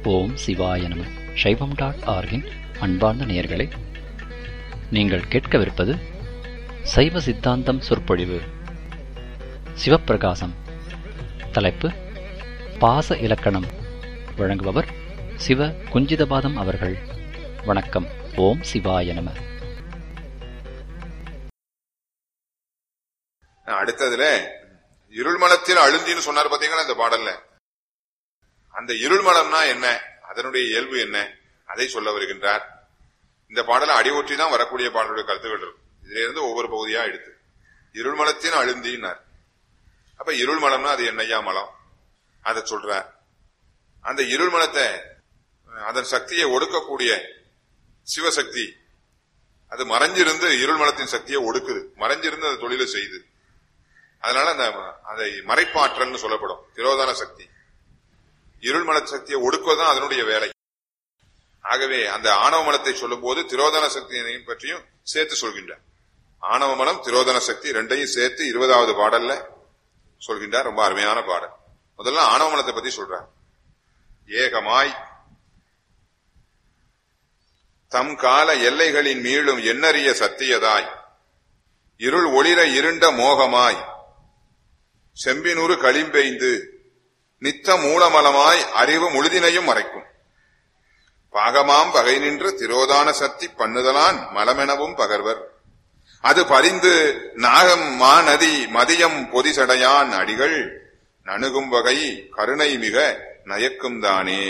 ஓம் சிவாய நம சைவம் டாட் ஆர்கின் அன்பார்ந்த நேயர்களே நீங்கள் கேட்கவிருப்பது சைவ சித்தாந்தம் சொற்பொழிவு சிவப்பிரகாசம் தலைப்பு பாச இலக்கணம் வழங்குபவர் சிவ குஞ்சிதபாதம் அவர்கள் வணக்கம் ஓம் சிவாய நம அடுத்ததுல இருள்மலத்தில் அழுந்தின்னு சொன்னார் பாத்தீங்களா இந்த பாடல்ல அந்த இருள்மலம்னா என்ன அதனுடைய இயல்பு என்ன அதை சொல்ல வருகின்றார் இந்த பாடலை அடிவொற்றி தான் வரக்கூடிய பாடலுடைய கருத்துக்கள் இருக்கும் இதுல இருந்து ஒவ்வொரு பகுதியா எடுத்து இருள்மலத்தின் அழுந்தினார் அப்ப இருள்மலம்னா அது என்னையா மலம் அதை சொல்றார் அந்த இருள்மலத்தை அதன் சக்தியை ஒடுக்கக்கூடிய சிவசக்தி அது மறைஞ்சிருந்து இருள்மலத்தின் சக்தியை ஒடுக்குது மறைஞ்சிருந்து அந்த தொழிலை செய்யுது அதனால அந்த அதை மறைப்பாற்றல்னு சொல்லப்படும் திரோதான சக்தி இருள்மல சக்தியை ஒடுக்குவதுதான் அதனுடைய வேலை ஆகவே அந்த ஆணவ மலத்தை சொல்லும் போது திரோதன சக்தியையும் பற்றியும் சேர்த்து சொல்கின்றார் ஆணவ மலம் திரோதன சக்தி ரெண்டையும் சேர்த்து இருபதாவது பாடல்ல சொல்கின்றார் ரொம்ப அருமையான பாடல் முதல்ல ஆணவ மலத்தை பத்தி சொல்றார் ஏகமாய் தம் கால எல்லைகளின் மீளும் எண்ணறிய சத்தியதாய் இருள் ஒளிர இருண்ட மோகமாய் செம்பினூறு களிம்பெய்ந்து நித்த மூலமலமாய் அறிவு முழுதினையும் மறைக்கும் பாகமாம் பகை நின்று திரோதான சக்தி பண்ணுதலான் மலமெனவும் பகர்வர் அது பரிந்து நாகம் மாநதி மதியம் பொதிசடையான் அடிகள் நணுகும் வகை கருணை மிக நயக்கும் தானே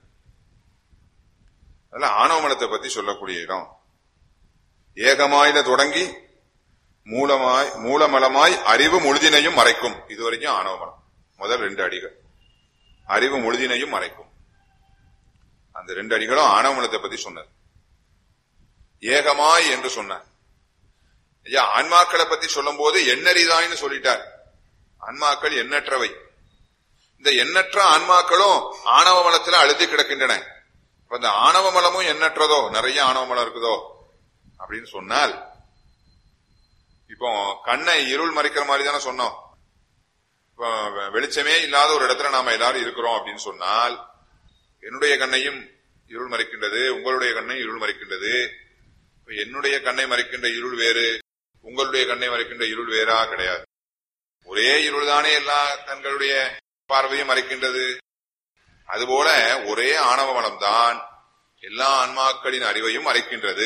அதெல்லாம் ஆணவமலத்தை பத்தி சொல்லக்கூடிய இடம் ஏகமாயில தொடங்கி மூலமாய் மூலமலமாய் அறிவு முழுதினையும் மறைக்கும் இதுவரைக்கும் ஆணவமலம் முதல் ரெண்டு அடிகள் அறிவு முழுதினையும் மறைக்கும் அந்த ரெண்டு அடிகளும் ஆணவமலத்தை பத்தி சொன்னது ஏகமாய் என்று சொன்னார் ஐயா ஆன்மாக்களை பத்தி சொல்லும் போது எண்ணறிதாய்னு சொல்லிட்டார் ஆன்மாக்கள் எண்ணற்றவை இந்த எண்ணற்ற ஆன்மாக்களும் ஆணவ மலத்துல அழுத்தி கிடக்கின்றன இப்ப இந்த ஆணவ மலமும் எண்ணற்றதோ நிறைய ஆணவ மலம் இருக்குதோ அப்படின்னு சொன்னால் இப்போ கண்ணை இருள் மறைக்கிற மாதிரி தானே சொன்னோம் இப்போ வெளிச்சமே இல்லாத ஒரு இடத்துல நாம எல்லாரும் இருக்கிறோம் அப்படின்னு சொன்னால் என்னுடைய கண்ணையும் இருள் மறைக்கின்றது உங்களுடைய கண்ணை இருள் மறைக்கின்றது என்னுடைய கண்ணை மறைக்கின்ற இருள் வேறு உங்களுடைய கண்ணை மறைக்கின்ற இருள் வேறா கிடையாது ஒரே இருள் தானே எல்லா கண்களுடைய பார்வையும் மறைக்கின்றது அதுபோல ஒரே ஆணவ மலம் தான் எல்லா ஆன்மாக்களின் அறிவையும் மறைக்கின்றது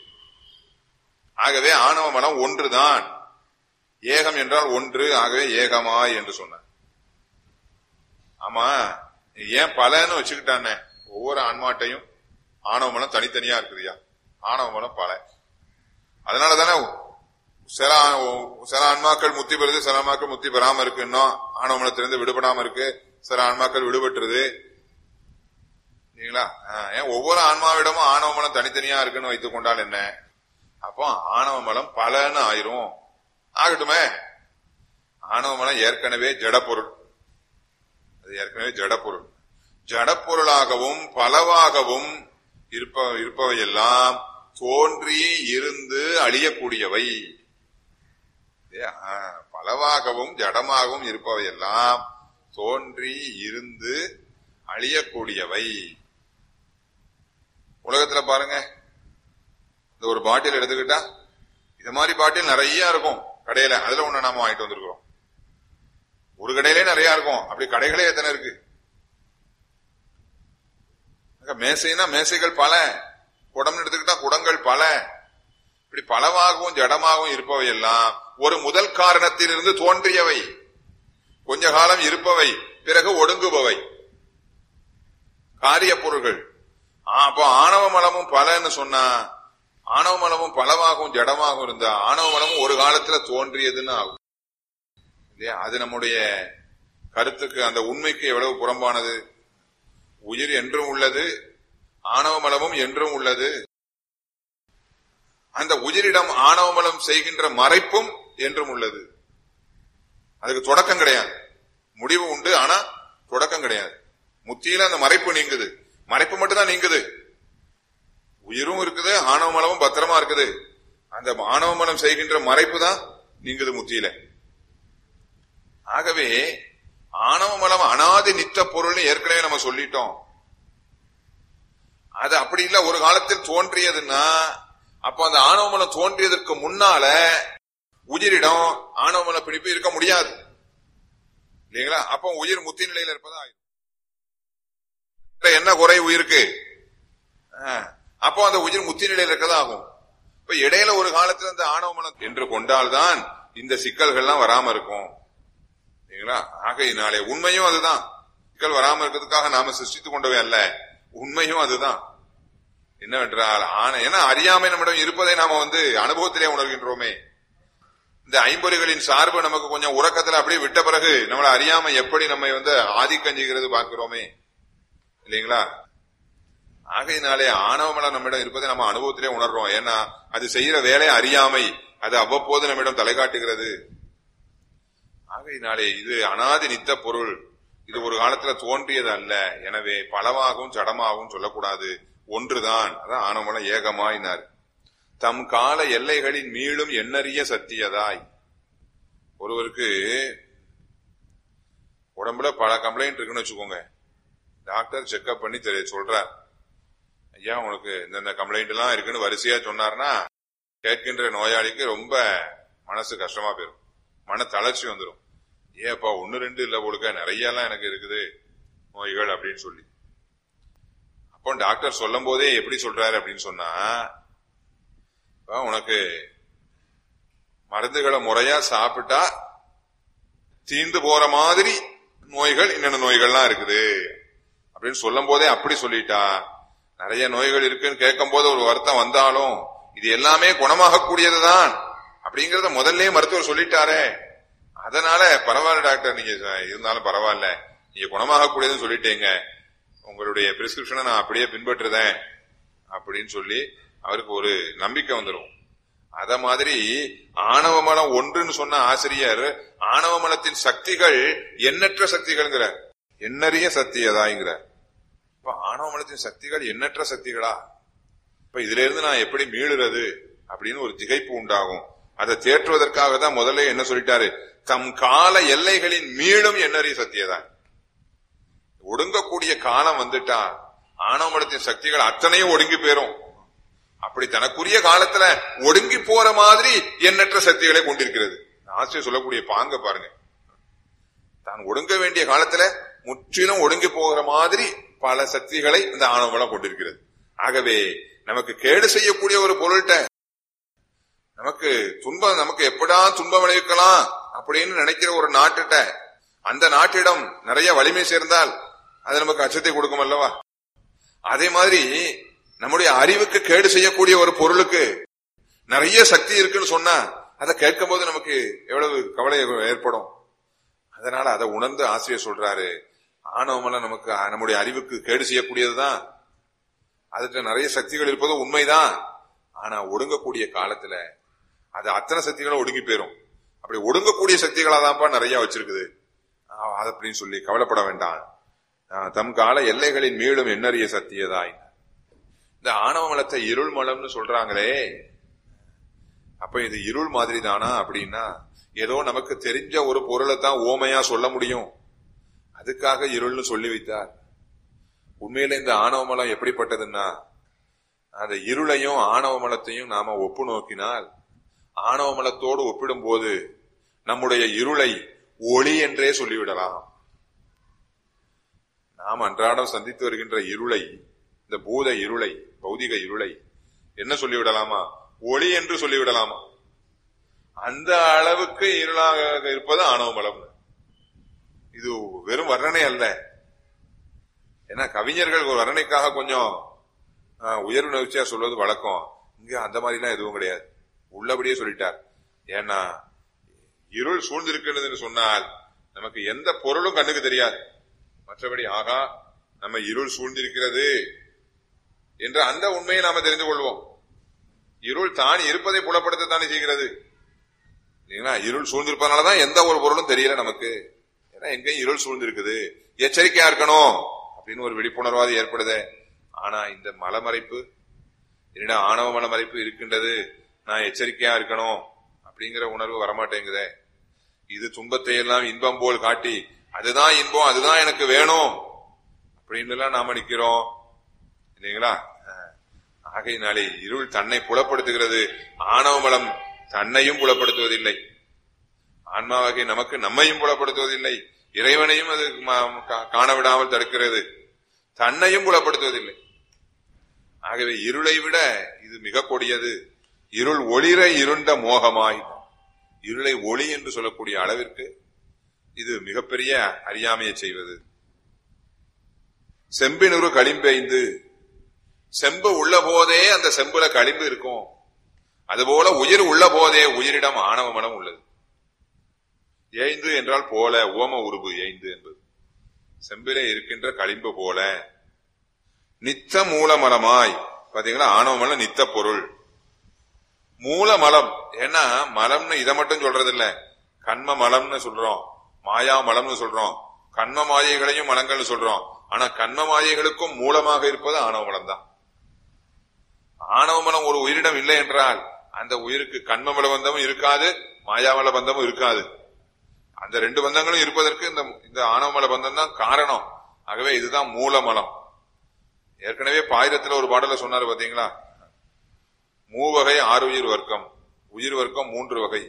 ஆகவே ஆணவ மலம் ஒன்றுதான் ஏகம் என்றால் ஒன்று ஆகவே ஏகமாய் என்று சொன்னார் ஆமா ஏன் பலன்னு வச்சுக்கிட்டானே ஒவ்வொரு ஆன்மாட்டையும் ஆணவ மலம் தனித்தனியா இருக்குதுயா ஆணவ மலம் பல அதனால தானே சில சில ஆன்மாக்கள் முத்தி பெறுது சில ஆன்மாக்கள் முத்தி பெறாம இருக்கு இன்னும் ஆணவ மலத்திலிருந்து விடுபடாம இருக்கு சில ஆன்மாக்கள் விடுபட்டுருது சரிங்களா ஏன் ஒவ்வொரு ஆன்மாவிடமும் ஆணவ மலம் தனித்தனியா இருக்குன்னு வைத்துக் கொண்டால் என்ன அப்போ ஆணவ மலம் பலன்னு ஆயிரும் ஆகட்டுமே ஆணவ மலம் ஏற்கனவே ஜடப்பொருள் அது ஏற்கனவே ஜடப்பொருள் ஜடப்பொருளாகவும் பலவாகவும் இருப்ப இருப்பவையெல்லாம் தோன்றி இருந்து அழியக்கூடியவை பலவாகவும் ஜடமாகவும் இருப்பவையெல்லாம் தோன்றி இருந்து அழியக்கூடியவை உலகத்துல பாருங்க இந்த ஒரு பாட்டில் எடுத்துக்கிட்டா இது மாதிரி பாட்டில் நிறைய இருக்கும் கடையில அதுல ஒண்ணு நாம வாங்கிட்டு வந்திருக்கிறோம் ஒரு கடையிலே நிறைய இருக்கும் அப்படி கடைகளே எத்தனை இருக்கு மேசைனா மேசைகள் பல குடம் எடுத்துக்கிட்டா குடங்கள் பல இப்படி பலவாகவும் ஜடமாகவும் இருப்பவை எல்லாம் ஒரு முதல் காரணத்திலிருந்து தோன்றியவை கொஞ்ச காலம் இருப்பவை பிறகு ஒடுங்குபவை காரிய பொருள்கள் அப்போ ஆணவ மலமும் பலன்னு சொன்னா ஆணவ மலமும் பலவாகவும் ஜடமாகவும் இருந்தா ஆணவ மலமும் ஒரு காலத்துல தோன்றியதுன்னு ஆகும் இல்லையா அது நம்முடைய கருத்துக்கு அந்த உண்மைக்கு எவ்வளவு புறம்பானது உயிர் என்றும் உள்ளது ஆணவ மலமும் என்றும் உள்ளது அந்த உயிரிடம் ஆணவ மலம் செய்கின்ற மறைப்பும் என்றும் உள்ளது அதுக்கு தொடக்கம் கிடையாது முடிவு உண்டு ஆனா தொடக்கம் கிடையாது முத்தியில அந்த மறைப்பு நீங்குது மறைப்பு மட்டும்தான் நீங்குது உயிரும் இருக்குது ஆணவ மலமும் பத்திரமா இருக்குது அந்த ஆணவ மலம் செய்கின்ற மறைப்பு தான் நீங்குது முத்தியில ஆகவே ஆணவ மலம் அனாதி நித்த பொருள்னு ஏற்கனவே நம்ம சொல்லிட்டோம் அது அப்படி இல்ல ஒரு காலத்தில் தோன்றியதுன்னா அப்ப அந்த ஆணவமலம் தோன்றியதற்கு முன்னால உயிரிடம் ஆணவமல பிடிப்பு இருக்க முடியாது இல்லைங்களா அப்ப உயிர் முத்தி நிலையில இருப்பதா ஆயிரும். என்ன குறை உயிருக்கு ஆ, அப்போ அந்த உயிர் முத்தி நிலையில இருக்கதா ஆகும் இப்ப இடையில ஒரு காலத்துல இந்த ஆணவமனம் என்று கொண்டால்தான் இந்த சிக்கல்கள்லாம் வராம இருக்கும் சரிங்களா ஆகையினாலே உண்மையும் அதுதான் சிக்கல் வராம இருக்கிறதுக்காக நாம சிருஷ்டித்துக் கொண்டவை அல்ல உண்மையும் அதுதான் என்னவென்றால் ஆன ஏன்னா அறியாமை நம்மிடம் இருப்பதை நாம வந்து அனுபவத்திலே உணர்கின்றோமே இந்த ஐம்பொறிகளின் சார்பு நமக்கு கொஞ்சம் உறக்கத்துல அப்படியே விட்ட பிறகு நம்மள அறியாம எப்படி நம்மை வந்து ஆதிக்கஞ்சுகிறது பார்க்கிறோமே இல்லைங்களா ஆகையினாலே ஆணவமலம் நம்மிடம் இருப்பதை நம்ம அனுபவத்திலே உணர்றோம் ஏன்னா அது செய்யற வேலை அறியாமை அது அவ்வப்போது நம்மிடம் தலை காட்டுகிறது ஆகையினாலே இது அனாதி நித்த பொருள் இது ஒரு காலத்துல தோன்றியது அல்ல எனவே பலவாகவும் ஜடமாகவும் சொல்லக்கூடாது ஒன்றுதான் அதான் ஆனமலம் ஏகமாயினார் தம் கால எல்லைகளின் மீளும் எண்ணறிய சத்தியதாய் ஒருவருக்கு உடம்புல பல கம்ப்ளைண்ட் இருக்குன்னு வச்சுக்கோங்க டாக்டர் செக்அப் பண்ணி தெரிய சொல்றார் ஐயா உனக்கு இந்த கம்ப்ளைண்ட் எல்லாம் இருக்குன்னு வரிசையா சொன்னார்னா கேட்கின்ற நோயாளிக்கு ரொம்ப மனசு கஷ்டமா போயிடும் மன தளர்ச்சி வந்துடும் ஏப்பா ஒன்னு ரெண்டு இல்ல போடுக்க நிறைய எல்லாம் எனக்கு இருக்குது நோய்கள் அப்படின்னு சொல்லி அப்போ டாக்டர் சொல்லும் போதே எப்படி சொல்றாரு அப்படின்னு சொன்னா "அப்பா, உனக்கு மருந்துகளை முறையா சாப்பிட்டா தீந்து போற மாதிரி நோய்கள் என்னென்ன நோய்கள்லாம் இருக்குது அப்படின்னு சொல்லும் போதே அப்படி சொல்லிட்டா நிறைய நோய்கள் இருக்குன்னு கேட்கும் போது ஒரு வருத்தம் வந்தாலும் இது எல்லாமே குணமாகக்கூடியதுதான் அப்படிங்கறத முதல்லயே மருத்துவர் சொல்லிட்டாரே அதனால பரவாயில்ல டாக்டர் நீங்க ச- இருந்தாலும் பரவாயில்ல நீங்க குணமாகக்கூடியதுன்னு சொல்லிட்டீங்க உங்களுடைய பிரிஸ்கிரிப்ஷனை நான் அப்படியே பின்பற்றுதேன் அப்படின்னு சொல்லி அவருக்கு ஒரு நம்பிக்கை வந்துடும் அத மாதிரி ஆணவமலம் ஒன்றுன்னு சொன்ன ஆசிரியர் ஆணவமலத்தின் சக்திகள் எண்ணற்ற சக்திகள்ங்கிறார் எண்ணறிய சக்தியதாங்கிறார் இப்ப ஆணவமலத்தின் சக்திகள் எண்ணற்ற சக்திகளா இப்ப இதுல இருந்து நான் எப்படி மீளுறது அப்படின்னு ஒரு திகைப்பு உண்டாகும் அதை தேற்றுவதற்காக தான் முதல்ல என்ன சொல்லிட்டாரு தம் கால எல்லைகளின் மீளும் எண்ணறிய சத்தியதான் ஒடுங்கக்கூடிய காலம் வந்துட்டா ஆணவமலத்தின் சக்திகள் அத்தனையும் ஒடுங்கி போயிரும் அப்படி தனக்குரிய காலத்துல ஒடுங்கி போற மாதிரி எண்ணற்ற சக்திகளை கொண்டிருக்கிறது ஆசிரியர் சொல்லக்கூடிய பாங்க பாருங்க தான் ஒடுங்க வேண்டிய காலத்துல முற்றிலும் ஒடுங்கி போகிற மாதிரி பல சக்திகளை இந்த ஆணவமலம் கொண்டிருக்கிறது ஆகவே நமக்கு கேடு செய்யக்கூடிய ஒரு பொருள்கிட்ட நமக்கு துன்பம் நமக்கு எப்படா துன்பம் விளைவிக்கலாம் அப்படின்னு நினைக்கிற ஒரு நாட்டுட்ட அந்த நாட்டிடம் நிறைய வலிமை சேர்ந்தால் அது நமக்கு அச்சத்தை கொடுக்கும் அல்லவா அதே மாதிரி நம்முடைய அறிவுக்கு கேடு செய்யக்கூடிய ஒரு பொருளுக்கு நிறைய சக்தி இருக்குன்னு சொன்னா அதை கேட்கும் போது நமக்கு எவ்வளவு கவலை ஏற்படும் அதனால அதை உணர்ந்து ஆசிரியர் சொல்றாரு ஆணவமெல்லாம் நமக்கு நம்முடைய அறிவுக்கு கேடு செய்யக்கூடியதுதான் அதுக்கு நிறைய சக்திகள் இருப்பது உண்மைதான் ஆனா ஒடுங்கக்கூடிய காலத்துல அது அத்தனை சக்திகளும் ஒடுங்கி போயிரும் அப்படி ஒடுங்கக்கூடிய சக்திகளா தான்ப்பா நிறைய வச்சிருக்குது ஆஹ் அது அப்படின்னு சொல்லி கவலைப்பட வேண்டாம் ஆஹ் தம் கால எல்லைகளின் மீளும் எண்ணறிய சத்தியதாய் இந்த ஆணவ மலத்தை இருள் மலம்னு சொல்றாங்களே அப்ப இது இருள் மாதிரி தானா அப்படின்னா ஏதோ நமக்கு தெரிஞ்ச ஒரு பொருளை தான் ஓமையா சொல்ல முடியும் அதுக்காக இருள்னு சொல்லி வைத்தார் உண்மையில இந்த ஆணவ மலம் எப்படிப்பட்டதுன்னா அந்த இருளையும் ஆணவ மலத்தையும் நாம ஒப்பு நோக்கினால் ஆணவ மலத்தோடு ஒப்பிடும்போது நம்முடைய இருளை ஒளி என்றே சொல்லிவிடலாம் நாம் அன்றாடம் சந்தித்து வருகின்ற இருளை இந்த பூத இருளை பௌதிக இருளை என்ன சொல்லிவிடலாமா ஒளி என்று சொல்லிவிடலாமா அந்த அளவுக்கு இருளாக இருப்பது ஆணவ மலம் இது வெறும் வர்ணனை அல்ல ஏன்னா கவிஞர்கள் ஒரு வர்ணனைக்காக கொஞ்சம் ஆஹ், உயர்வு நெகிழ்ச்சியா சொல்வது வழக்கம் இங்க அந்த மாதிரிலாம் எதுவும் கிடையாது உள்ளபடியே சொல்லிட்டார் ஏன்னா இருள் சூழ்ந்திருக்கிறதுன்னு சொன்னால் நமக்கு எந்த பொருளும் கண்ணுக்கு தெரியாது மற்றபடி ஆகா நம்ம இருள் சூழ்ந்திருக்கிறது என்ற அந்த உண்மையை நாம தெரிந்து கொள்வோம் இருள் தான் இருப்பதை புலப்படுத்தத்தானே செய்கிறது இல்லைங்களா இருள் சூழ்ந்திருப்பதனாலதான் எந்த ஒரு பொருளும் தெரியல நமக்கு ஏன்னா எங்கேயும் இருள் சூழ்ந்திருக்குது எச்சரிக்கையா இருக்கணும் அப்படின்னு ஒரு விழிப்புணர்வாது ஏற்படுதே ஆனா இந்த மலமறைப்பு என்னிடம் ஆணவ மலமறைப்பு இருக்கின்றது நான் எச்சரிக்கையா இருக்கணும் அப்படிங்கிற உணர்வு வரமாட்டேங்குதே இது துன்பத்தை எல்லாம் இன்பம் போல் காட்டி அதுதான் இன்பம் அதுதான் எனக்கு வேணும் அப்படின்னு எல்லாம் நாம நிக்கிறோம் இல்லைங்களா அஹ், ஆகையினாலே இருள் தன்னை புலப்படுத்துகிறது ஆணவமலம் தன்னையும் புலப்படுத்துவதில்லை ஆன்மாவாகிய நமக்கு நம்மையும் புலப்படுத்துவதில்லை இறைவனையும் அது ம- கா- காண விடாமல் தடுக்கிறது தன்னையும் புலப்படுத்துவதில்லை ஆகவே இருளை விட இது மிக கொடியது இருள் ஒளிர இருண்ட மோகமாய் இருளை ஒளி என்று சொல்லக்கூடிய அளவிற்கு இது மிகப்பெரிய அறியாமையை செய்வது செம்பினுறு களிம்பெய்ந்து செம்பு உள்ள போதே அந்த செம்புல களிம்பு இருக்கும் அதுபோல உயிர் உள்ள போதே உயிரிடம் ஆணவ மனம் உள்ளது ஏய்ந்து என்றால் போல ஓம உருபு ஏய்ந்து என்பது செம்பிலே இருக்கின்ற களிம்பு போல நித்த மூலமலமாய் பாத்தீங்களா ஆணவ மலம் நித்த பொருள் மூலமலம் ஏன்னா மலம்னு இதை மட்டும் சொல்றது இல்ல கண்ம மலம்னு சொல்றோம் மாயா மலம்னு சொல்றோம் கண்ம மாயைகளையும் மலங்கள்னு சொல்றோம் ஆனா கண்ம மாயைகளுக்கும் மூலமாக இருப்பது ஆணவ மலம் தான் ஆணவ மலம் ஒரு உயிரிடம் இல்லை என்றால் அந்த உயிருக்கு கண்ம மல பந்தமும் இருக்காது மாயாமல பந்தமும் இருக்காது அந்த ரெண்டு பந்தங்களும் இருப்பதற்கு இந்த இந்த ஆணவமல பந்தம் தான் காரணம் ஆகவே இதுதான் மூலமலம் ஏற்கனவே பாயிரத்துல ஒரு பாடல சொன்னாரு பாத்தீங்களா மூவகை ஆறுயிர் வர்க்கம் உயிர் வர்க்கம் மூன்று வகை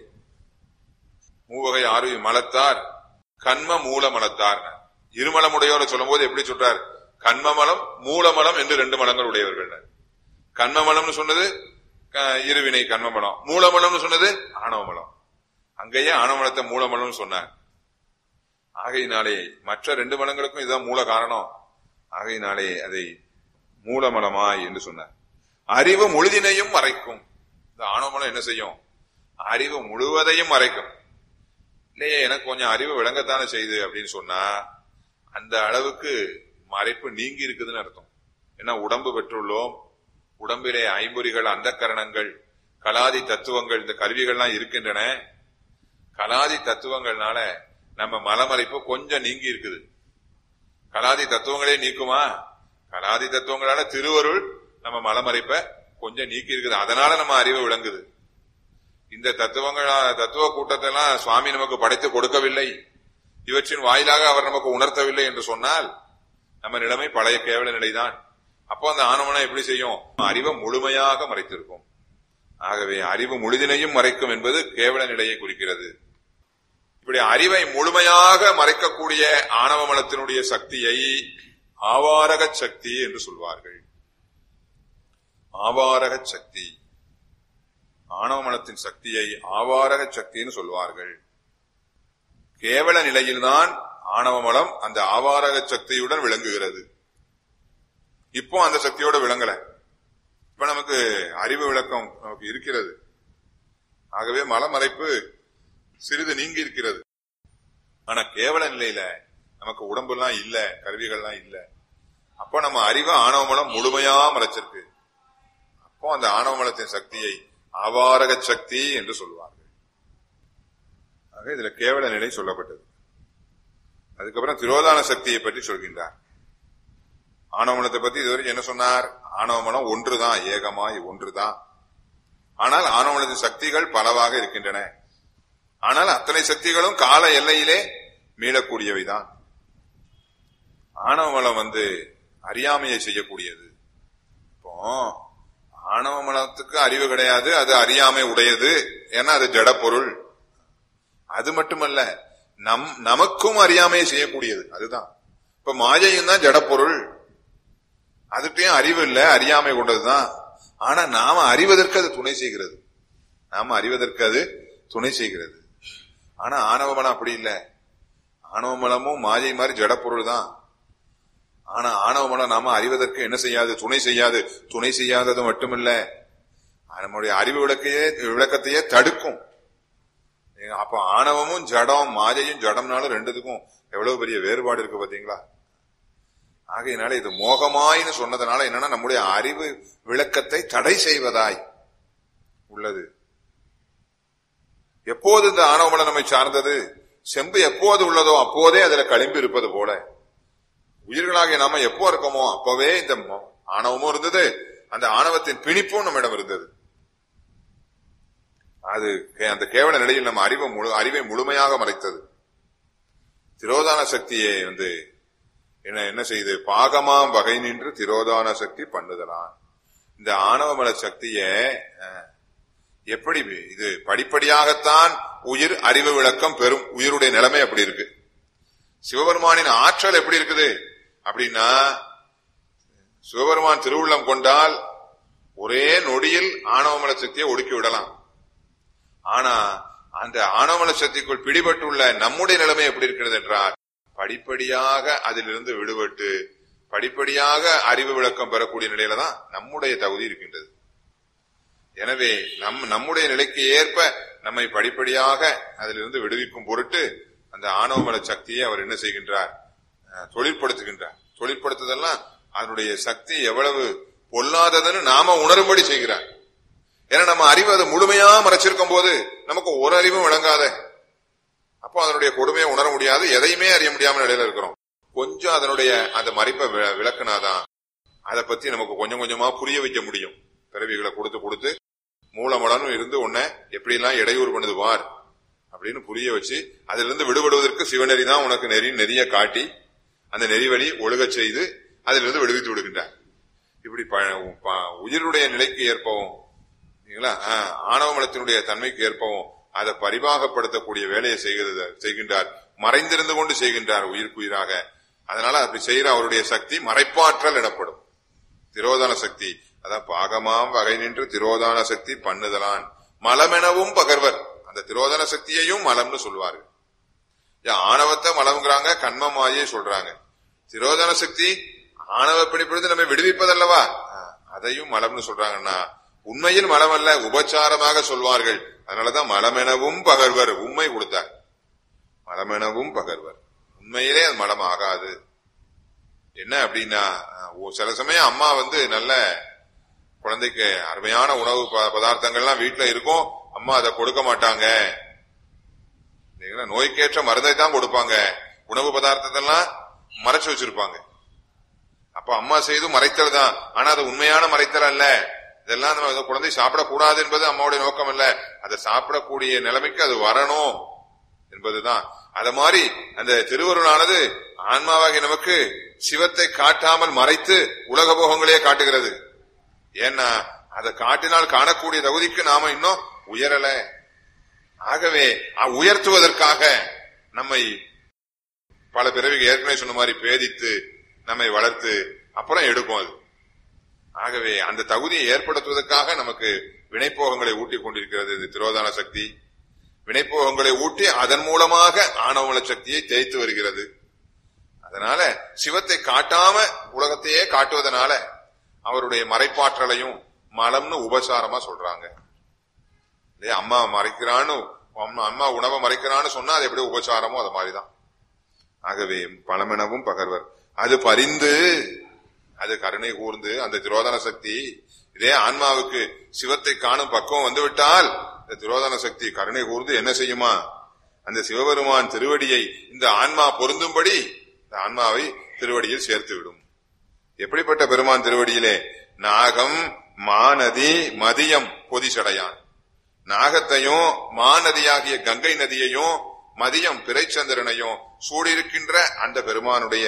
மூவகை ஆறுயிர் மலத்தார் கண்ம மூல மலத்தார் இருமலமுடையோரை சொல்லும் போது எப்படி சொல்றார் கண்மமலம் மூலமலம் என்று ரெண்டு மலங்கள் உடையவர்கள் கண்மமலம்னு சொன்னது க- இருவினை கண்மமலம் மூலமலம்னு சொன்னது ஆணவமலம் அங்கேயே ஆணவமலத்தை மூலமலம்னு சொன்னார் ஆகையினாலே மற்ற ரெண்டு மலங்களுக்கும் இதுதான் மூல காரணம் ஆகையினாலே அதை மூலமலமாய் என்று சொன்னார் அறிவு முழுதினையும் மறைக்கும் இந்த ஆணவமலம் என்ன செய்யும் அறிவு முழுவதையும் மறைக்கும் இல்லையே எனக்கு கொஞ்சம் அறிவு விளங்கத்தானே செய்யுது அப்படின்னு சொன்னா அந்த அளவுக்கு மறைப்பு நீங்கி இருக்குதுன்னு அர்த்தம் ஏன்னா உடம்பு பெற்றுள்ளோம் உடம்பிலே ஐம்பொறிகள் அந்த கரணங்கள் கலாதி தத்துவங்கள் இந்த கருவிகள்லாம் இருக்கின்றன கலாதி தத்துவங்கள்னால நம்ம மலமறைப்பு கொஞ்சம் நீங்கி இருக்குது கலாதி தத்துவங்களே நீக்குமா கலாதி தத்துவங்களால திருவருள் நம்ம மலமறைப்ப கொஞ்சம் நீக்கி இருக்குது அதனால நம்ம அறிவு விளங்குது இந்த தத்துவங்கள் தத்துவ கூட்டத்தெல்லாம் சுவாமி நமக்கு படைத்து கொடுக்கவில்லை இவற்றின் வாயிலாக அவர் நமக்கு உணர்த்தவில்லை என்று சொன்னால் நம்ம நிலைமை பழைய கேவல நிலைதான் அப்போ அந்த ஆணவனம் எப்படி செய்யும் அறிவை முழுமையாக மறைத்திருக்கும் ஆகவே அறிவு முழுதினையும் மறைக்கும் என்பது கேவல நிலையை குறிக்கிறது இப்படி அறிவை முழுமையாக மறைக்கக்கூடிய ஆணவ மலத்தினுடைய சக்தியை ஆவாரக சக்தி என்று சொல்வார்கள் ஆவாரக சக்தி ஆணவ மலத்தின் சக்தியை ஆவாரக சக்தின்னு சொல்வார்கள் கேவல நிலையில்தான் ஆணவ மலம் அந்த ஆவாரக சக்தியுடன் விளங்குகிறது இப்போ அந்த சக்தியோட விளங்கல இப்ப நமக்கு அறிவு விளக்கம் நமக்கு இருக்கிறது ஆகவே மலமறைப்பு சிறிது நீங்கி இருக்கிறது ஆனா கேவல நிலையில நமக்கு உடம்புலாம் இல்ல கருவிகள்லாம் இல்ல அப்போ நம்ம அறிவு ஆணவ மலம் முழுமையா மறைச்சிருக்கு அப்போ அந்த ஆணவ மலத்தின் சக்தியை ஆவாரக சக்தி என்று சொல்வார்கள் ஆக இதுல கேவல நிலை சொல்லப்பட்டது அதுக்கப்புறம் திரோதான சக்தியை பற்றி சொல்கின்றார் ஆணவமலத்தை பத்தி இதுவரைக்கும் என்ன சொன்னார் ஆணவமலம் ஒன்றுதான் ஏகமாய் ஒன்றுதான் ஆனால் ஆணவமலத்தின் சக்திகள் பலவாக இருக்கின்றன ஆனால் அத்தனை சக்திகளும் கால எல்லையிலே மீளக்கூடியவைதான் ஆணவமலம் வந்து அறியாமையை செய்யக்கூடியது இப்போ ஆணவமலத்துக்கு அறிவு கிடையாது அது அறியாமை உடையது ஏன்னா அது ஜடப்பொருள் அது மட்டுமல்ல நம் நமக்கும் அறியாமையை செய்யக்கூடியது அதுதான் இப்ப மாயையும் தான் ஜடப்பொருள் அதுகிட்டயும் அறிவு இல்ல அறியாமை கொண்டதுதான் ஆனா நாம அறிவதற்கு அது துணை செய்கிறது நாம அறிவதற்கு அது துணை செய்கிறது ஆனா ஆணவமலம் அப்படி இல்லை ஆணவமலமும் மாயை மாதிரி ஜடப்பொருள் தான் ஆனா ஆணவமலம் நாம அறிவதற்கு என்ன செய்யாது துணை செய்யாது துணை செய்யாதது மட்டுமில்ல நம்முடைய அறிவு விளக்கையே விளக்கத்தையே தடுக்கும் அப்ப ஆணவமும் ஜடம் மாயையும் ஜடம்னாலும் ரெண்டுத்துக்கும் எவ்வளவு பெரிய வேறுபாடு இருக்கு பாத்தீங்களா ஆகையினால இது மோகமாயின்னு சொன்னதுனால என்னன்னா நம்முடைய அறிவு விளக்கத்தை தடை செய்வதாய் உள்ளது எப்போது இந்த ஆணவமலம் நம்மை சார்ந்தது செம்பு எப்போது உள்ளதோ அப்போதே அதுல களிம்பு இருப்பது போல உயிர்களாகிய நாம எப்போ இருக்கோமோ அப்பவே இந்த மோ- ஆணவமும் இருந்தது அந்த ஆணவத்தின் பிணிப்பும் நம்மிடம் இருந்தது அது கே- அந்த கேவல நிலையில் நம்ம அறிவை முழு அறிவை முழுமையாக மறைத்தது திரோதான சக்தியை வந்து என்ன என்ன செய்து பாகமாம் வகை நின்று திரோதான சக்தி பண்ணுதலான் இந்த ஆணவமல சக்திய அஹ், எப்படி இது படிப்படியாகத்தான் உயிர் அறிவு விளக்கம் பெறும் உயிருடைய நிலைமை அப்படி இருக்கு சிவபெருமானின் ஆற்றல் எப்படி இருக்குது அப்படின்னா சிவபெருமான் திருவுள்ளம் கொண்டால் ஒரே நொடியில் ஆணவமல சக்தியை ஒடுக்கி விடலாம் ஆனா அந்த ஆணவமல சக்திக்குள் பிடிபட்டுள்ள நம்முடைய நிலைமை எப்படி இருக்கிறது என்றால் படிப்படியாக அதிலிருந்து விடுபட்டு படிப்படியாக அறிவு விளக்கம் பெறக்கூடிய நிலையில தான் நம்முடைய தகுதி இருக்கின்றது எனவே நம் நம்முடைய நிலைக்கு ஏற்ப நம்மை படிப்படியாக அதிலிருந்து விடுவிக்கும் பொருட்டு அந்த ஆணவமல சக்தியை அவர் என்ன செய்கின்றார் அஹ், தொழிற்படுத்துகின்றார் தொழிற்படுத்துதெல்லாம் அதனுடைய சக்தி எவ்வளவு பொல்லாததுன்னு நாம உணரும்படி செய்கிறார் ஏன்னா நம்ம அறிவு அதை முழுமையா மறைச்சிருக்கும் போது நமக்கு ஒரு அறிவும் விளங்காத அப்போ அதனுடைய கொடுமையை உணர முடியாது எதையுமே அறிய முடியாம நிலையில இருக்கிறோம் கொஞ்சம் அதனுடைய அந்த மறைப்பை வி- விளக்குனாதான் அதை பத்தி நமக்கு கொஞ்சம் கொஞ்சமா புரிய வைக்க முடியும் பிறவிகளை கொடுத்து கொடுத்து மூலமலனும் இருந்து உன்னை எப்படியெல்லாம் இடையூறு பண்ணுது வார் அப்படின்னு புரிய வச்சு அதிலிருந்து விடுபடுவதற்கு சிவநெறி தான் உனக்கு நெறி நெறிய காட்டி அந்த நெறிவழி ஒழுகச் செய்து அதிலிருந்து விடுவித்து விடுகின்றார் இப்படி ப- ப- உயிருடைய நிலைக்கு ஏற்பவும் சரிங்களா? ஆ, ஆணவ மலத்தினுடைய தன்மைக்கு ஏற்பவும் அதை பரிபாகப்படுத்தக்கூடிய வேலையை செய்கிறது செய்கின்றார் மறைந்திருந்து கொண்டு செய்கின்றார் உயிர்க்குயிராக அதனால அப்படி செய்கிற அவருடைய சக்தி மறைப்பாற்றல் எனப்படும் திரோதான சக்தி அதான் பாகமாம் வகை நின்று திரோதான சக்தி பண்ணுதலான் மலமெனவும் பகர்வர் அந்த திரோதான சக்தியையும் மலம்னு சொல்லுவார்கள் ஏன் ஆணவத்தை மலம்ங்கிறாங்க கண்மமாயே சொல்றாங்க திரோதான சக்தி ஆணவ பிடிப்பிடித்து நம்மை விடுவிப்பதல்லவா ஆ, அதையும் மலம்னு சொல்றாங்கன்னா உண்மையில் மலம் அல்ல உபச்சாரமாக சொல்வார்கள் அதனாலதான் மலமெனவும் பகர்வர் உண்மை கொடுத்தார் மலமெனவும் பகர்வர் உண்மையிலே அது மலம் ஆகாது என்ன அப்படின்னா அஹ், ஓ- சில சமயம் அம்மா வந்து நல்ல குழந்தைக்கு அருமையான உணவு ப- பதார்த்தங்கள்லாம் வீட்டுல இருக்கும் அம்மா அதை கொடுக்க மாட்டாங்க இல்லைங்களா? நோய்க்கேற்ற மருந்தை தான் கொடுப்பாங்க உணவு பதார்த்தத்தெல்லாம் மறைச்சு வச்சிருப்பாங்க அப்ப அம்மா செய்து மறைத்தல் தான் ஆனா அது உண்மையான மறைத்தல் அல்ல இதெல்லாம் நம்ம இந்த குழந்தை சாப்பிடக்கூடாது என்பது அம்மாவுடைய நோக்கம் அல்ல அதை சாப்பிடக்கூடிய நிலைமைக்கு அது வரணும் என்பதுதான் அத மாதிரி அந்த திருவருளானது ஆன்மாவாகி நமக்கு சிவத்தை காட்டாமல் மறைத்து உலக போகங்களே காட்டுகிறது ஏன்னா அதை காட்டினால் காணக்கூடிய தகுதிக்கு நாம இன்னும் உயரல ஆகவே அ- உயர்த்துவதற்காக நம்மை பல பிறவிகள் ஏற்கனவே சொன்ன மாதிரி பேதித்து நம்மை வளர்த்து அப்புறம் எடுக்கும் அது ஆகவே அந்த தகுதியை ஏற்படுத்துவதற்காக நமக்கு வினைப்போகங்களை ஊட்டி கொண்டிருக்கிறது இந்த திரோதான சக்தி வினைப்போகங்களை ஊட்டி அதன் மூலமாக ஆணவமல சக்தியை தேய்த்து வருகிறது அதனால சிவத்தை காட்டாம உலகத்தையே காட்டுவதனால அவருடைய மறைப்பாற்றலையும் மலம்னு உபசாரமா சொல்றாங்க இல்லையா அம்மா மறைக்கிறான்னு அம்மா அம்மா உணவை மறைக்கிறான்னு சொன்னா அது எப்படி உபசாரமோ அது மாதிரிதான் ஆகவே பழமெனவும் பகர்வர் அது பரிந்து அது கருணை கூர்ந்து அந்த திரோதன சக்தி இதே ஆன்மாவுக்கு சிவத்தை காணும் பக்குவம் வந்து விட்டால் இந்த திரோதன சக்தி கருணை கூர்ந்து என்ன செய்யுமா அந்த சிவபெருமான் திருவடியை இந்த ஆன்மா பொருந்தும்படி இந்த ஆன்மாவை திருவடியில் சேர்த்து விடும் எப்படிப்பட்ட பெருமான் திருவடியிலே நாகம் மாநதி மதியம் பொதிசடையான் நாகத்தையும் மாநதியாகிய கங்கை நதியையும் மதியம் பிறைச்சந்திரனையும் சூடியிருக்கின்ற அந்த பெருமானுடைய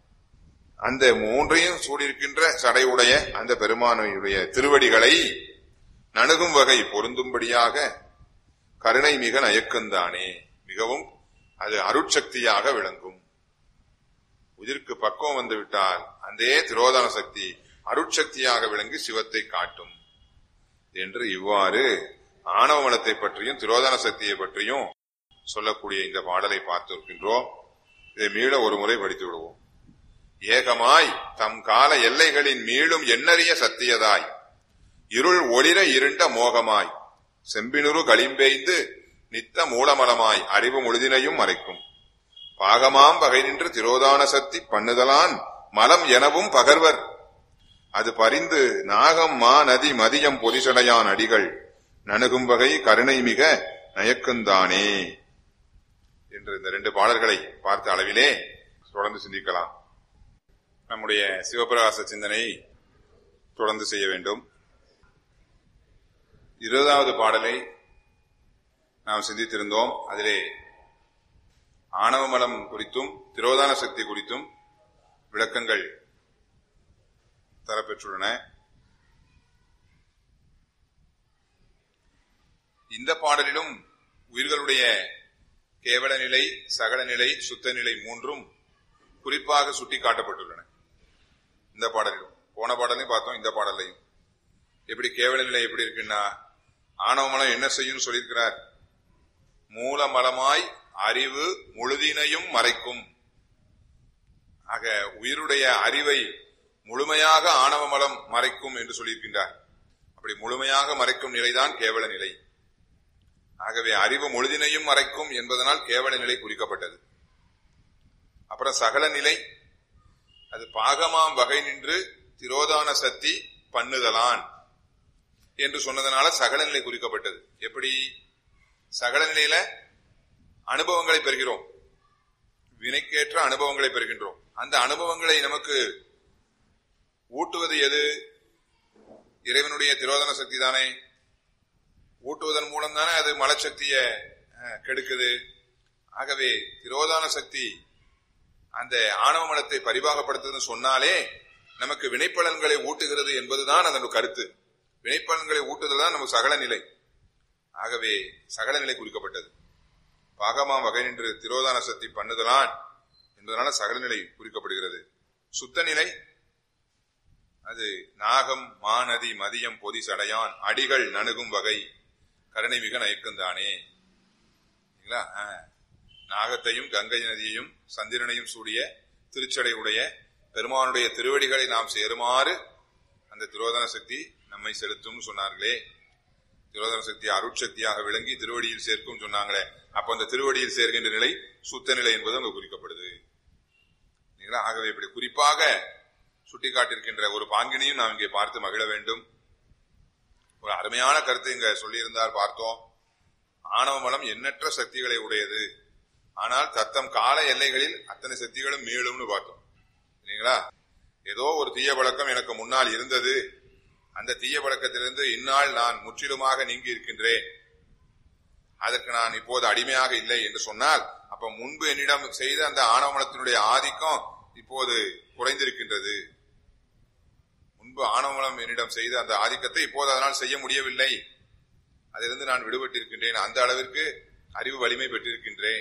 அந்த மூன்றையும் சூடியிருக்கின்ற சடையுடைய அந்த பெருமானுடைய திருவடிகளை நணுகும் வகை பொருந்தும்படியாக கருணை மிக நயக்கந்தானே மிகவும் அது அருட்சக்தியாக விளங்கும் உயிருக்கு பக்குவம் வந்து விட்டால் அந்த திரோதான சக்தி அருட்சக்தியாக விளங்கி சிவத்தை காட்டும் என்று இவ்வாறு ஆணவ மலத்தை பற்றியும் திரோதான சக்தியை பற்றியும் சொல்லக்கூடிய இந்த பாடலை பார்த்திருக்கின்றோம் இதை மீள ஒரு முறை படித்து விடுவோம் ஏகமாய் தம் கால எல்லைகளின் மீளும் எண்ணறிய சத்தியதாய் இருள் ஒளிர இருண்ட மோகமாய் செம்பினுரு களிம்பெய்ந்து நித்த மூலமலமாய் அறிவு முழுதினையும் மறைக்கும் பாகமாம் பகை நின்று திரோதான சக்தி பண்ணுதலான் மலம் எனவும் பகர்வர் அது பரிந்து நாகம் மா நதி மதியம் பொதிசடையான் அடிகள் நணுகும் வகை கருணை மிக நயக்குந்தானே என்று இந்த ரெண்டு பாடல்களை பார்த்த அளவிலே தொடர்ந்து சிந்திக்கலாம் நம்முடைய சிவபிரகாச சிந்தனை தொடர்ந்து செய்ய வேண்டும் இருபதாவது பாடலை நாம் சிந்தித்திருந்தோம் அதிலே ஆணவ மலம் குறித்தும் திரோதான சக்தி குறித்தும் விளக்கங்கள் தரப்பெற்றுள்ளன இந்த பாடலிலும் உயிர்களுடைய கேவல நிலை சகல நிலை சுத்த நிலை மூன்றும் குறிப்பாக சுட்டி காட்டப்பட்டுள்ளன இந்த பாடலிலும் போன பாடலையும் பார்த்தோம் இந்த பாடலையும் எப்படி கேவல நிலை எப்படி இருக்குன்னா ஆணவமலம் என்ன செய்யும் சொல்லியிருக்கிறார் மூலமலமாய் அறிவு முழுதினையும் மறைக்கும் ஆக உயிருடைய அறிவை முழுமையாக ஆணவமலம் மறைக்கும் என்று சொல்லியிருக்கின்றார் அப்படி முழுமையாக மறைக்கும் நிலைதான் கேவல நிலை ஆகவே அறிவு முழுதினையும் மறைக்கும் என்பதனால் கேவல நிலை குறிக்கப்பட்டது அப்புறம் சகல நிலை அது பாகமாம் வகை நின்று திரோதான சக்தி பண்ணுதலான் என்று சொன்னதனால சகல நிலை குறிக்கப்பட்டது எப்படி சகல நிலையில அனுபவங்களை பெறுகிறோம் வினைக்கேற்ற அனுபவங்களை பெறுகின்றோம் அந்த அனுபவங்களை நமக்கு ஊட்டுவது எது இறைவனுடைய திரோதன சக்தி தானே ஊட்டுவதன் மூலம் தானே அது மலச்சக்திய அஹ், கெடுக்குது ஆகவே திரோதான சக்தி அந்த ஆணவ மலத்தை பரிபாகப்படுத்துதுன்னு சொன்னாலே நமக்கு வினைப்பலன்களை ஊட்டுகிறது என்பதுதான் அதன் கருத்து வினைப்பலன்களை ஊட்டுதல் தான் நமக்கு சகல நிலை ஆகவே சகல நிலை குறிக்கப்பட்டது பாகமாம் வகை நின்று திரோதான சக்தி பண்ணுதலான் என்பதனால சகல நிலை குறிக்கப்படுகிறது சுத்த நிலை அது நாகம் மாநதி மதியம் பொதி சடையான் அடிகள் நணுகும் வகை கருணை மிக நயக்கந்தானே சரிங்களா? ஆ. நாகத்தையும் கங்கை நதியையும் சந்திரனையும் சூடிய திருச்சடை உடைய பெருமானுடைய திருவடிகளை நாம் சேருமாறு அந்த திரோதன சக்தி நம்மை செலுத்தும் சொன்னார்களே திரோதன சக்தி அருட்சக்தியாக விளங்கி திருவடியில் சேர்க்கும் சொன்னாங்களே அப்ப அந்த திருவடியில் சேர்க்கின்ற நிலை சுத்த நிலை என்பது அங்கு குறிக்கப்படுது சரிங்களா? ஆகவே இப்படி குறிப்பாக சுட்டிக்காட்டிருக்கின்ற ஒரு பாங்கினையும் நாம் இங்கே பார்த்து மகிழ வேண்டும் ஒரு அருமையான கருத்தை இங்க சொல்லியிருந்தார் பார்த்தோம் ஆணவ மலம் எண்ணற்ற சக்திகளை உடையது ஆனால் தத்தம் கால எல்லைகளில் அத்தனை சக்திகளும் மீளும்னு பார்த்தோம் சரிங்களா ஏதோ ஒரு தீய பழக்கம் எனக்கு முன்னால் இருந்தது அந்த தீய பழக்கத்திலிருந்து இந்நாள் நான் முற்றிலுமாக நீங்கி இருக்கின்றேன் அதற்கு நான் இப்போது அடிமையாக இல்லை என்று சொன்னால் அப்ப முன்பு என்னிடம் செய்த அந்த ஆணவமலத்தினுடைய ஆதிக்கம் இப்போது குறைந்திருக்கின்றது முன்பு ஆணவமலம் என்னிடம் செய்த அந்த ஆதிக்கத்தை இப்போது அதனால் செய்ய முடியவில்லை அதிலிருந்து நான் விடுபட்டிருக்கின்றேன் அந்த அளவிற்கு அறிவு வலிமை பெற்றிருக்கின்றேன்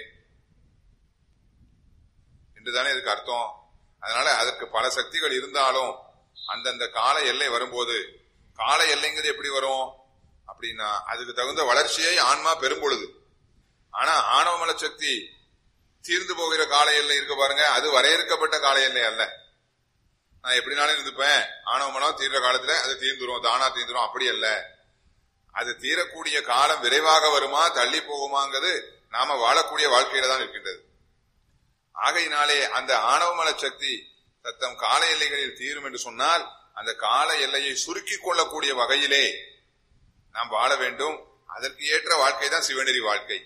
என்றுதானே இதுக்கு அர்த்தம் அதனால அதற்கு பல சக்திகள் இருந்தாலும் அந்தந்த கால எல்லை வரும்போது கால எல்லைங்கிறது எப்படி வரும் அப்படின்னா அதுக்கு தகுந்த வளர்ச்சியை ஆன்மா பெறும் பொழுது ஆனா ஆணவமல சக்தி தீர்ந்து போகிற கால எல்லை இருக்கு பாருங்க அது வரையறுக்கப்பட்ட கால எல்லை அல்ல நான் எப்படினாலும் இருந்துப்பேன் ஆணவமலம் தீர்ற காலத்துல அது தீர்ந்துரும் தானா தீர்ந்துரும் அப்படி அல்ல அது தீரக்கூடிய காலம் விரைவாக வருமா தள்ளி போகுமாங்கிறது நாம வாழக்கூடிய வாழ்க்கையில தான் இருக்கின்றது ஆகையினாலே அந்த ஆணவமல சக்தி தத்தம் கால எல்லைகளில் தீரும் என்று சொன்னால் அந்த கால எல்லையை சுருக்கிக் கொள்ளக்கூடிய வகையிலே நாம் வாழ வேண்டும் அதற்கு ஏற்ற வாழ்க்கை தான் சிவநெறி வாழ்க்கை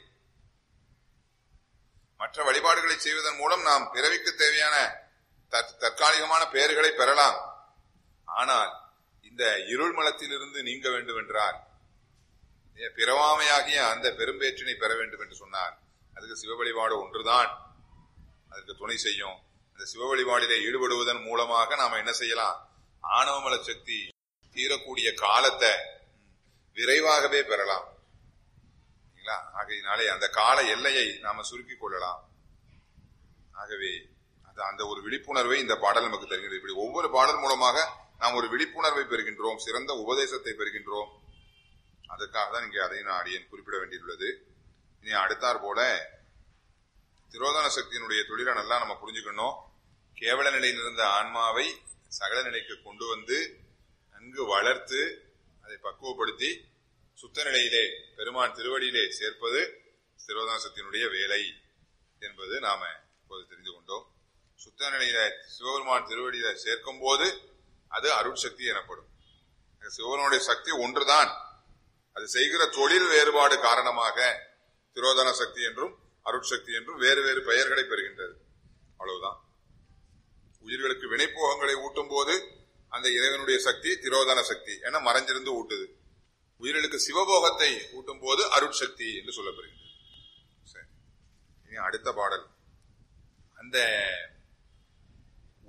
மற்ற வழிபாடுகளை செய்வதன் மூலம் நாம் பிறவிக்கு தேவையான தற்- தற்காலிகமான பெயர்களை பெறலாம் ஆனால் இந்த இருள் மலத்திலிருந்து நீங்க வேண்டும் என்றால் ஏ, பிறவாமையாகிய அந்த பெரும்பேற்றினை பெற வேண்டும் என்று சொன்னார் அதுக்கு சிவ வழிபாடு ஒன்றுதான் அதற்கு துணை செய்யும் அந்த சிவ வழிபாடிலே ஈடுபடுவதன் மூலமாக நாம என்ன செய்யலாம் ஆணவமல சக்தி தீரக்கூடிய காலத்தை விரைவாகவே பெறலாம் சரிங்களா? ஆகையினாலே அந்த கால எல்லையை நாம சுருக்கிக் கொள்ளலாம் ஆகவே அது அந்த ஒரு விழிப்புணர்வை இந்த பாடல் நமக்கு தருகிறது இப்படி ஒவ்வொரு பாடல் மூலமாக நாம் ஒரு விழிப்புணர்வை பெறுகின்றோம் சிறந்த உபதேசத்தை பெறுகின்றோம் அதற்காக தான் இங்கே அதை நான் அடியேன் குறிப்பிட வேண்டியுள்ளது இனி அடுத்தாற் போல திரோதன சக்தியினுடைய தொழிலை நல்லா நம்ம புரிஞ்சுக்கணும் கேவல நிலையில் இருந்த ஆன்மாவை சகல நிலைக்கு கொண்டு வந்து நன்கு வளர்த்து அதை பக்குவப்படுத்தி சுத்த நிலையிலே பெருமான் திருவடியிலே சேர்ப்பது திரோதன சக்தியினுடைய வேலை என்பது நாம இப்போது தெரிந்து கொண்டோம் சுத்த நிலையில சிவபெருமான் திருவடியில சேர்க்கும் போது அது அருட்சக்தி எனப்படும் சிவபெருமானுடைய சக்தி ஒன்றுதான் அது செய்கிற தொழில் வேறுபாடு காரணமாக திரோதன சக்தி என்றும் அருட்சக்தி என்றும் வேறு வேறு பெயர்களை பெறுகின்றது அவ்வளவுதான் உயிர்களுக்கு வினைப்போகங்களை ஊட்டும் போது அந்த இறைவனுடைய சக்தி திரோதன சக்தி என மறைஞ்சிருந்து ஊட்டுது உயிர்களுக்கு சிவபோகத்தை ஊட்டும் போது அருட்சக்தி என்று சொல்லப்படுகின்றது சரி இனி அடுத்த பாடல் அந்த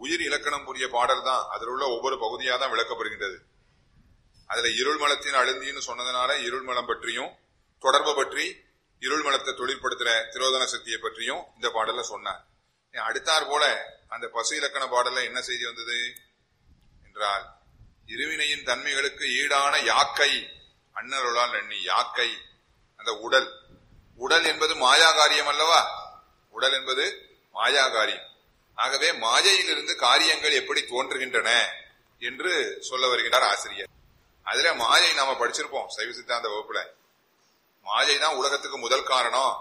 உயிர் இலக்கணம் புரிய பாடல் தான் அதில் உள்ள ஒவ்வொரு பகுதியா தான் விளக்கப்படுகின்றது அதுல இருள்மலத்தின் அழுந்தின்னு சொன்னதுனால இருள்மலம் பற்றியும் தொடர்பு பற்றி இருள்மலத்தை தொழிற்படுத்துற திரோதன சக்தியை பற்றியும் இந்த பாடல்ல சொன்னார் அடுத்தாற் போல அந்த பசு இலக்கண பாடல்ல என்ன செய்தி வந்தது என்றால் இருவினையின் தன்மைகளுக்கு ஈடான யாக்கை அன்னருளால் எண்ணி யாக்கை அந்த உடல் உடல் என்பது மாயாகாரியம் அல்லவா உடல் என்பது மாயாகாரியம் ஆகவே மாயையிலிருந்து காரியங்கள் எப்படி தோன்றுகின்றன என்று சொல்ல வருகிறார் ஆசிரியர் அதுல மாயை நாம படிச்சிருப்போம் சைவ சித்தாந்த வகுப்புல மாயை தான் உலகத்துக்கு முதல் காரணம்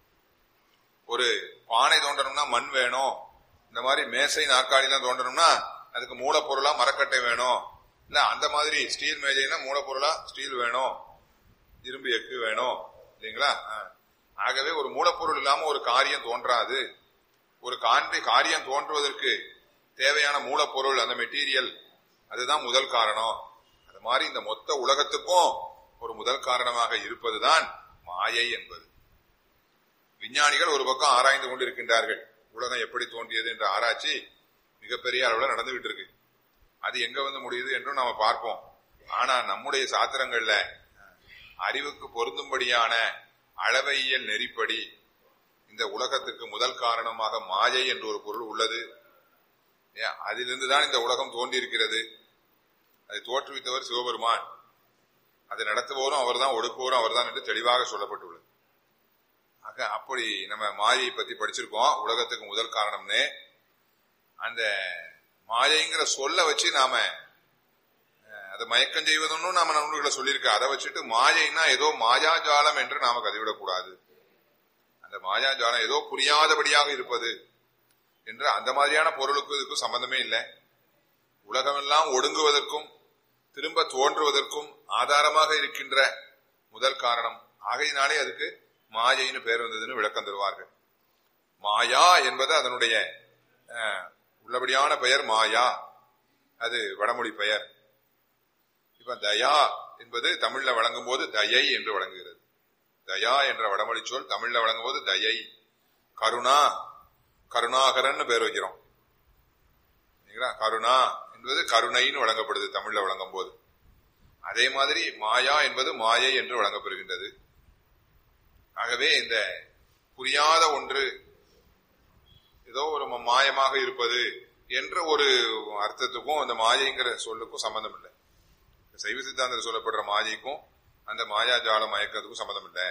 ஒரு பானை தோண்டணும்னா மண் வேணும் இந்த மாதிரி மேசை நாற்காலிலாம் தோண்டணும்னா அதுக்கு மூலப்பொருளா மரக்கட்டை வேணும் இல்ல அந்த மாதிரி ஸ்டீல் மேஜைனா மூலப்பொருளா ஸ்டீல் வேணும் இரும்பு எக்கு வேணும் இல்லைங்களா ஆகவே ஒரு மூலப்பொருள் இல்லாம ஒரு காரியம் தோன்றாது ஒரு காண்பி காரியம் தோன்றுவதற்கு தேவையான மூலப்பொருள் அந்த மெட்டீரியல் அதுதான் முதல் காரணம் அது மாதிரி இந்த மொத்த உலகத்துக்கும் ஒரு முதல் காரணமாக இருப்பதுதான் மாயை என்பது விஞ்ஞானிகள் ஒரு பக்கம் ஆராய்ந்து கொண்டிருக்கின்றார்கள் உலகம் எப்படி தோன்றியது என்ற ஆராய்ச்சி மிகப்பெரிய அளவில் நடந்துகிட்டு இருக்கு அது எங்க வந்து முடியுது என்றும் நாம பார்ப்போம் ஆனா நம்முடைய சாத்திரங்கள்ல அறிவுக்கு பொருந்தும்படியான அளவையியல் நெறிப்படி இந்த உலகத்துக்கு முதல் காரணமாக மாயை என்று ஒரு பொருள் உள்ளது அதிலிருந்து தான் இந்த உலகம் தோன்றியிருக்கிறது அதை தோற்றுவித்தவர் சிவபெருமான் அதை நடத்துவோரும் அவர்தான் ஒடுக்குவோரும் அவர்தான் என்று தெளிவாக சொல்லப்பட்டுள்ளது ஆக அப்படி நம்ம மாயை பத்தி படிச்சிருக்கோம் உலகத்துக்கு முதல் காரணம்னு அந்த மாயைங்கிற சொல்ல வச்சு நாம அதை மயக்கம் செய்வதுன்னு நாம நண்பர்களை சொல்லியிருக்க அதை வச்சுட்டு மாயைன்னா ஏதோ மாயாஜாலம் என்று நாம கதைவிடக்கூடாது அந்த மாயாஜாலம் ஏதோ புரியாதபடியாக இருப்பது என்று அந்த மாதிரியான பொருளுக்கும் இதுக்கும் சம்பந்தமே இல்லை உலகமெல்லாம் ஒடுங்குவதற்கும் திரும்ப தோன்றுவதற்கும் ஆதாரமாக இருக்கின்ற முதல் காரணம் ஆகையினாலே அதுக்கு மாயைன்னு பேர் வந்ததுன்னு விளக்கம் தருவார்கள் மாயா என்பது அதனுடைய உள்ளபடியான பெயர் மாயா அது வடமொழி பெயர் இப்ப தயா என்பது தமிழ்ல வழங்கும் போது தயை என்று வழங்குகிறது தயா என்ற வடமொழி சொல் தமிழ்ல வழங்கும் போது தயை கருணா கருணாகரன் பேர் வைக்கிறோம் கருணா என்பது கருணைன்னு வழங்கப்படுது தமிழ்ல வழங்கும் போது அதே மாதிரி மாயா என்பது மாயை என்று வழங்கப்பெறுகின்றது ஆகவே இந்த புரியாத ஒன்று ஏதோ ஒரு மாயமாக இருப்பது என்ற ஒரு அர்த்தத்துக்கும் அந்த மாயைங்கிற சொல்லுக்கும் சம்பந்தம் இல்லை சைவ சித்தாந்தத்தில் சொல்லப்படுற மாயைக்கும் அந்த மாயாஜால மயக்கத்துக்கும் சம்பந்தம் இல்லை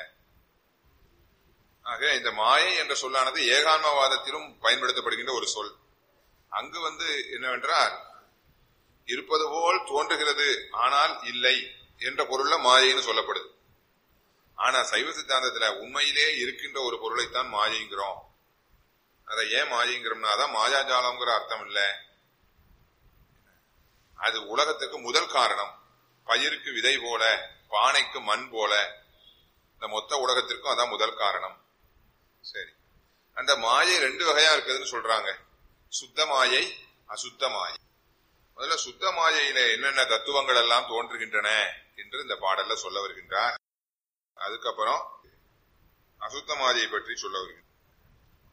ஆக இந்த மாயை என்ற சொல்லானது ஏகான்மவாதத்திலும் பயன்படுத்தப்படுகின்ற ஒரு சொல் அங்கு வந்து என்னவென்றால் இருப்பது போல் தோன்றுகிறது ஆனால் இல்லை என்ற பொருள்ல மாயைன்னு சொல்லப்படுது ஆனா சைவ சித்தாந்தத்துல உண்மையிலே இருக்கின்ற ஒரு பொருளைத்தான் மாயைங்கிறோம் அதை ஏன் மாயைங்கிறோம்னா அதான் மாயாஜாலம்ங்கிற அர்த்தம் இல்ல அது உலகத்துக்கு முதல் காரணம் பயிருக்கு விதை போல பானைக்கு மண் போல இந்த மொத்த உலகத்திற்கும் அதான் முதல் காரணம் சரி அந்த மாயை ரெண்டு வகையா இருக்குதுன்னு சொல்றாங்க சுத்த மாயை அசுத்த மாயை முதல்ல சுத்த மாயையில என்னென்ன தத்துவங்கள் எல்லாம் தோன்றுகின்றன என்று இந்த பாடல்ல சொல்ல வருகின்றார் அதுக்கப்புறம் அசுத்த மாயை பற்றி சொல்ல வருகின்றார்